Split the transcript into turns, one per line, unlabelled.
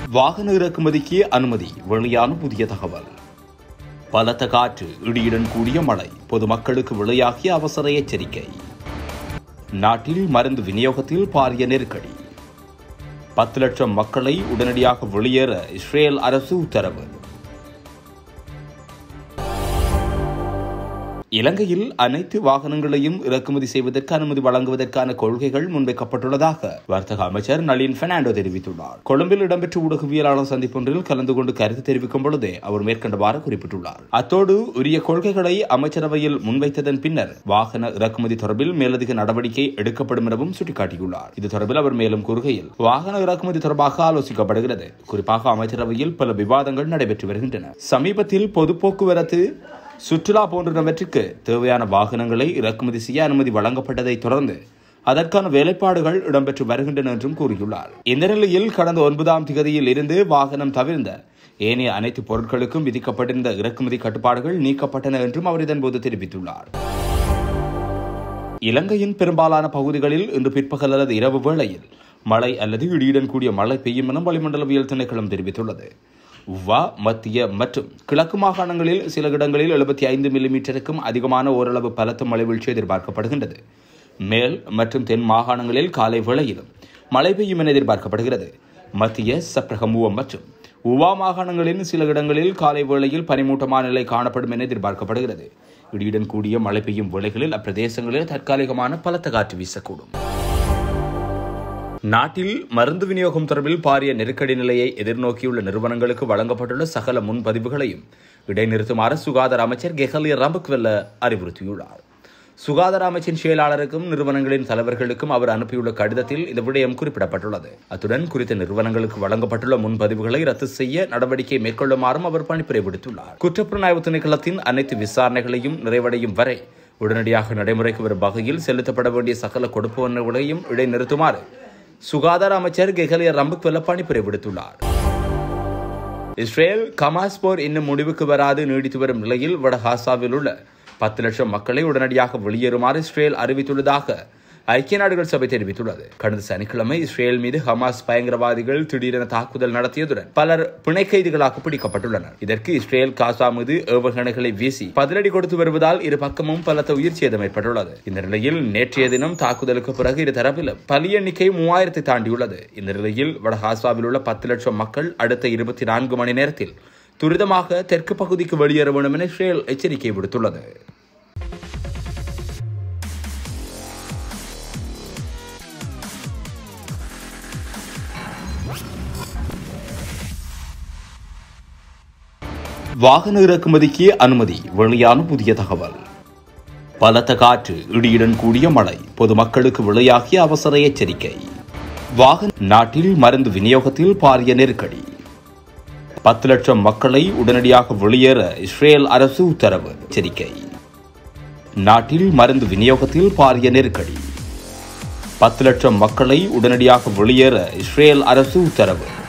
வாகன இறக்குமதிக்கு அனுமதி வெளியான புதிய தகவல் பலத்த காற்று இடியுடன் கூடிய மழை பொதுமக்களுக்கு வெளியாகிய அவசர எச்சரிக்கை நாட்டில் மருந்து விநியோகத்தில் பாரிய நெருக்கடி பத்து லட்சம் மக்களை உடனடியாக வெளியேற இஸ்ரேல் அரசு உத்தரவு இலங்கையில் அனைத்து வாகனங்களையும் இறக்குமதி செய்வதற்கு அனுமதி வழங்குவதற்கான கொள்கைகள் முன்வைக்கப்பட்டுள்ளதாக வர்த்தக அமைச்சர் நளின் பெர்னாண்டோ தெரிவித்துள்ளார் கொழும்பில் இடம்பெற்ற ஊடகவியலாளர் சந்திப்பொன்றில் கலந்து கொண்டு கருத்து தெரிவிக்கும் பொழுதே அவர் மேற்கண்டவாறு குறிப்பிட்டுள்ளார் அத்தோடு உரிய கொள்கைகளை அமைச்சரவையில் முன்வைத்ததன் பின்னர் வாகன இறக்குமதி தொடர்பில் மேலதிக நடவடிக்கை எடுக்கப்படும் எனவும் சுட்டிக்காட்டியுள்ளார் இது தொடர்பில் அவர் மேலும் கூறுகையில் வாகன இறக்குமதி தொடர்பாக ஆலோசிக்கப்படுகிறது குறிப்பாக அமைச்சரவையில் பல விவாதங்கள் நடைபெற்று வருகின்றன சமீபத்தில் பொது போக்குவரத்து சுற்றுலா போன்றவற்றுக்கு தேவையான வாகனங்களை இறக்குமதி செய்ய அனுமதி வழங்கப்பட்டதை தொடர்ந்து அதற்கான வேலைப்பாடுகள் இடம்பெற்று வருகின்றன என்றும் கூறியுள்ளார் இந்த நிலையில் கடந்த ஒன்பதாம் திகதியில் இருந்து வாகனம் தவிர்ந்த ஏனைய அனைத்து பொருட்களுக்கும் விதிக்கப்பட்டிருந்த இறக்குமதி கட்டுப்பாடுகள் நீக்கப்பட்டன என்றும் அவர் இதன்போது தெரிவித்துள்ளார் இலங்கையின் பெரும்பாலான பகுதிகளில் இன்று பிற்பகல் அல்லது இரவு வேளையில் மழை அல்லது இடியுடன் கூடிய மழை பெய்யும் என வளிமண்டலவியல் திணைக்களம் தெரிவித்துள்ளது உவா மத்திய மற்றும் கிழக்கு மாகாணங்களில் சில இடங்களில் எழுபத்தி ஐந்து மில்லிமீட்டருக்கும் அதிகமான ஓரளவு பலத்த மழை வீழ்ச்சி எதிர்பார்க்கப்படுகின்றது மேல் மற்றும் தென் மாகாணங்களில் காலை வேளையிலும் மழை பெய்யும் என எதிர்பார்க்கப்படுகிறது மத்திய சப்ரகமுவம் மற்றும் உவா மாகாணங்களின் சில இடங்களில் காலை வேளையில் பனிமூட்டமான நிலை காணப்படும் என எதிர்பார்க்கப்படுகிறது இடியுடன் கூடிய மழை பெய்யும் வேளைகளில் அப்பிரதேசங்களில் தற்காலிகமான பலத்த காற்று வீசக்கூடும் நாட்டில் மருந்து விநியோகம் தொடர்பில் பாரிய நெருக்கடி நிலையை எதிர்நோக்கியுள்ள நிறுவனங்களுக்கு வழங்கப்பட்டுள்ள சகல முன்பதிவுகளையும் இடைநிறுத்துமாறு சுகாதார அமைச்சர் கெஹலிய ரம்பக்வெல்ல அறிவுறுத்தியுள்ளார் சுகாதார அமைச்சின் செயலாளருக்கும் நிறுவனங்களின் தலைவர்களுக்கும் அவர் அனுப்பியுள்ள கடிதத்தில் இந்த விடயம் குறிப்பிடப்பட்டுள்ளது அத்துடன் குறித்த நிறுவனங்களுக்கு வழங்கப்பட்டுள்ள முன்பதிவுகளை ரத்து செய்ய நடவடிக்கை மேற்கொள்ளுமாறும் அவர் பணிப்புரை விடுத்துள்ளார் குற்றப்புலனாய்வு திணைக்களத்தின் அனைத்து விசாரணைகளையும் நிறைவடையும் வரை உடனடியாக நடைமுறைக்கு வரும் வகையில் செலுத்தப்பட வேண்டிய சகல கொடுப்பவர்களையும் இடைநிறுத்துமாறு சுகாதார அமைச்சர் கெகலிய ரம்புக்வெல்ல பணிப்புரை விடுத்துள்ளார் இஸ்ரேல் கமாஸ் போர் இன்னும் முடிவுக்கு வராது நீடித்து வரும் நிலையில் வடஹாசாவில் உள்ள பத்து லட்சம் மக்களை உடனடியாக வெளியேறுமாறு இஸ்ரேல் அறிவித்துள்ளதாக ஐக்கிய நாடுகள் சபை தெரிவித்துள்ளது கடந்த சனிக்கிழமை இஸ்ரேல் மீது ஹமாஸ் பயங்கரவாதிகள் திடீரென தாக்குதல் நடத்தியதுடன் பலர் பிணை கைதிகளாக பிடிக்கப்பட்டுள்ளனர் இதற்கு இஸ்ரேல் காசா மீது ஏவுகணைகளை வீசி பதிலடி கொடுத்து வருவதால் இரு பக்கமும் பலத்த உயிர் சேதம் ஏற்பட்டுள்ளது இந்த நிலையில் நேற்றைய தினம் தாக்குதலுக்கு பிறகு இரு தரப்பிலும் பலி எண்ணிக்கை மூவாயிரத்தை தாண்டியுள்ளது இந்த நிலையில் வடஹாசாவில் உள்ள பத்து லட்சம் மக்கள் அடுத்த இருபத்தி நான்கு மணி நேரத்தில் துரிதமாக தெற்கு பகுதிக்கு வெளியேற வேண்டும் என இஸ்ரேல் எச்சரிக்கை விடுத்துள்ளது வாகன இறக்குமதிக்கு அனுமதி வெளியான புதிய தகவல் பலத்த காற்று இடியுடன் கூடிய மழை பொதுமக்களுக்கு வெளியாகிய அவசர எச்சரிக்கை வாகன நாட்டில் மருந்து விநியோகத்தில் பாரிய நெருக்கடி பத்து லட்சம் மக்களை உடனடியாக வெளியேற இஸ்ரேல் அரசு உத்தரவு எச்சரிக்கை நாட்டில் மருந்து விநியோகத்தில் பாரிய நெருக்கடி பத்து லட்சம் மக்களை உடனடியாக வெளியேற இஸ்ரேல் அரசு உத்தரவு